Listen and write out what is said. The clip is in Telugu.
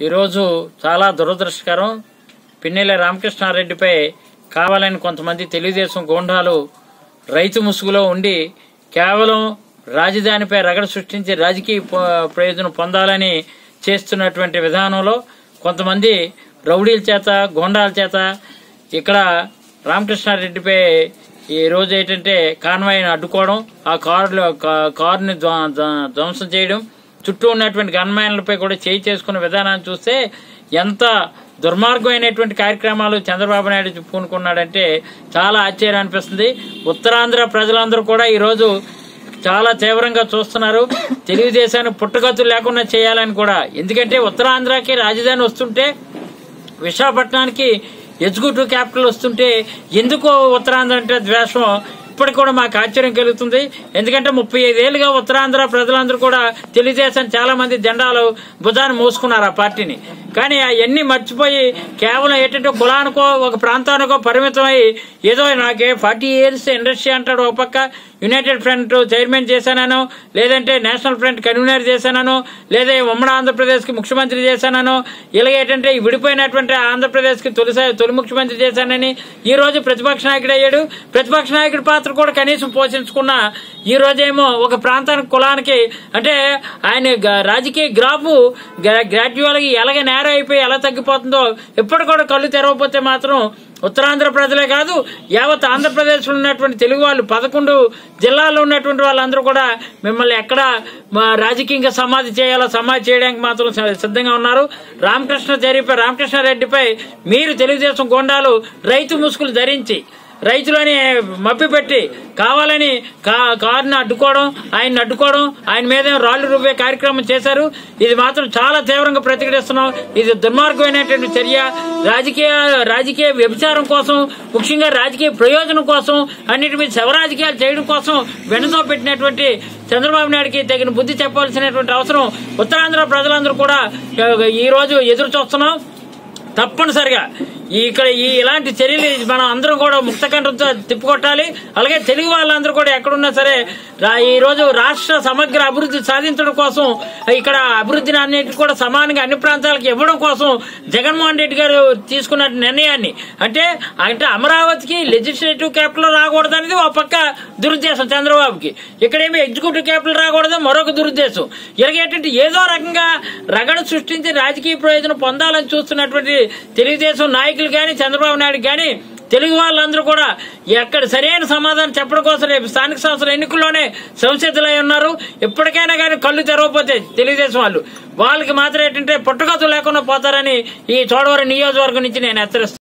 ఈరోజు చాలా దురదృష్టకరం పిన్నెల రామకృష్ణారెడ్డిపై కావాలని కొంతమంది తెలుగుదేశం గూండాలు రైతు ముసుగులో ఉండి కేవలం రాజధానిపై రగడ సృష్టించి రాజకీయ ప- ప్రయోజనం పొందాలని చేస్తున్నటువంటి విధానంలో కొంతమంది రౌడీల చేత గోండాల చేత ఇక్కడ రామకృష్ణారెడ్డిపై ఈ రోజు ఏంటంటే కాన్వాయ్ని అడ్డుకోవడం ఆ కారులో కా- కారుని ధ్వ- ధ్వ- ధ్వంసం చేయడం చుట్టూ ఉన్నటువంటి గన్మ్యాన్లపై కూడా చేయి చేసుకున్న విధానాన్ని చూస్తే ఎంత దుర్మార్గమైనటువంటి కార్యక్రమాలు చంద్రబాబు నాయుడు పూనుకున్నాడంటే చాలా ఆశ్చర్యం అనిపిస్తుంది ఉత్తరాంధ్ర ప్రజలందరూ కూడా ఈరోజు చాలా తీవ్రంగా చూస్తున్నారు తెలుగుదేశాన్ని పుట్టగతులు లేకుండా చేయాలని కూడా ఎందుకంటే ఉత్తరాంధ్రకి రాజధాని వస్తుంటే విశాఖపట్నానికి ఎగ్జిక్యూటివ్ క్యాపిటల్ వస్తుంటే ఎందుకో ఉత్తరాంధ్ర అంటే ద్వేషం ఇప్పటికి కూడా మాకు ఆశ్చర్యం కలుగుతుంది ఎందుకంటే ముప్పై ఐదేళ్లుగా ఉత్తరాంధ్ర ప్రజలందరూ కూడా తెలుగుదేశం చాలా మంది జెండాలు భుజాన్ని మోసుకున్నారు ఆ పార్టీని కానీ అవన్నీ మర్చిపోయి కేవలం ఏంటంటే కులానికో ఒక ప్రాంతానికో పరిమితమై ఏదో నాకే ఫార్టీ ఇయర్స్ ఇండస్ట్రీ అంటాడు ఒక పక్క యునైటెడ్ ఫ్రంట్ చైర్మన్ చేశానను లేదంటే నేషనల్ ఫ్రంట్ కన్వీనర్ చేశానను లేదా ఉమ్మడి ఆంధ్రప్రదేశ్కి ముఖ్యమంత్రి చేశానను ఇలాగ ఏంటంటే ఈ విడిపోయినటువంటి ఆంధ్రప్రదేశ్కి తొలిసారి తొలి ముఖ్యమంత్రి చేశానని ఈ రోజు ప్రతిపక్ష నాయకుడు అయ్యాడు ప్రతిపక్ష నాయకుడి పాత్ర కూడా కనీసం పోషించుకున్న ఈ రోజేమో ఒక ప్రాంతానికి కులానికి అంటే ఆయన గ- రాజకీయ గ్రాఫ్ గ్రాడ్యువల్ గా ఎలాగ నేరం అయిపోయి ఎలా తగ్గిపోతుందో ఎప్పుడు కూడా కళ్ళు తెరవకపోతే మాత్రం ఉత్తరాంధ్ర ప్రజలే కాదు యావత్ ఆంధ్రప్రదేశ్ లో ఉన్నటువంటి తెలుగు వాళ్ళు పదకొండు జిల్లాల్లో ఉన్నటువంటి వాళ్ళందరూ కూడా మిమ్మల్ని ఎక్కడ మా రాజకీయంగా సమాధి చేయాలో సమాధి చేయడానికి మాత్రం స- సిద్ధంగా ఉన్నారు రామకృష్ణ జరిపై రామకృష్ణారెడ్డిపై మీరు తెలుగుదేశం గోండాలు రైతు ముసుగులు ధరించి రైతులని మభ్యపెట్టి కావాలని కా- కారుని అడ్డుకోవడం ఆయన్ని అడ్డుకోవడం ఆయన మీద రాళ్లు రువ్వే కార్యక్రమం చేశారు ఇది మాత్రం చాలా తీవ్రంగా ప్రతిఘటిస్తున్నాం ఇది దుర్మార్గమైనటువంటి చర్య రాజకీయ రాజకీయ వ్యభిచారం కోసం ముఖ్యంగా రాజకీయ ప్రయోజనం కోసం అన్నిటి మీద శవ రాజకీయాలు చేయడం కోసం వెనుతో పెట్టినటువంటి చంద్రబాబు నాయుడికి తగిన బుద్ధి చెప్పాల్సినటువంటి అవసరం ఉత్తరాంధ్ర ప్రజలందరూ కూడా ఆ, ఈ రోజు ఎదురు చూస్తున్నాం తప్పనిసరిగా ఈ ఇక్కడ ఈ ఇలాంటి చర్యలు మనం అందరం కూడా ముక్తకంఠంతో తిప్పుకొట్టాలి అలాగే తెలుగు వాళ్ళందరూ కూడా ఎక్కడున్నా సరే రా- ఈ రోజు రాష్ట్ర సమగ్ర అభివృద్ధి సాధించడం కోసం ఇక్కడ అభివృద్ధిని అన్నిటి కూడా సమానంగా అన్ని ప్రాంతాలకు ఇవ్వడం కోసం జగన్మోహన్ రెడ్డి గారు తీసుకున్న నిర్ణయాన్ని అంటే అంటే అమరావతికి లెజిస్లేటివ్ క్యాపిటల్ రాకూడదు అనేది ఒక పక్క దురుద్దేశం చంద్రబాబుకి ఇక్కడేమి ఎగ్జిక్యూటివ్ క్యాపిటల్ రాకూడదు మరొక దురుద్దేశం ఇలాగేంటంటే ఏదో రకంగా రగడ సృష్టించి రాజకీయ ప్రయోజనం పొందాలని చూస్తున్నటువంటి తెలుగుదేశం నాయకులు కానీ చంద్రబాబు నాయుడు కానీ తెలుగు వాళ్ళందరూ కూడా ఎక్కడ సరైన సమాధానం చెప్పడం కోసం రేపు స్థానిక సంస్థల ఎన్నికల్లోనే సంసిద్ధులై ఉన్నారు ఎప్పటికైనా కానీ కళ్ళు తెరవకపోతే తెలుగుదేశం వాళ్ళు వాళ్ళకి మాత్రం ఏంటంటే పుట్టగతులు లేకుండా పోతారని ఈ చోడవరం నియోజకవర్గం నుంచి నేను హెచ్చరిస్తున్నాను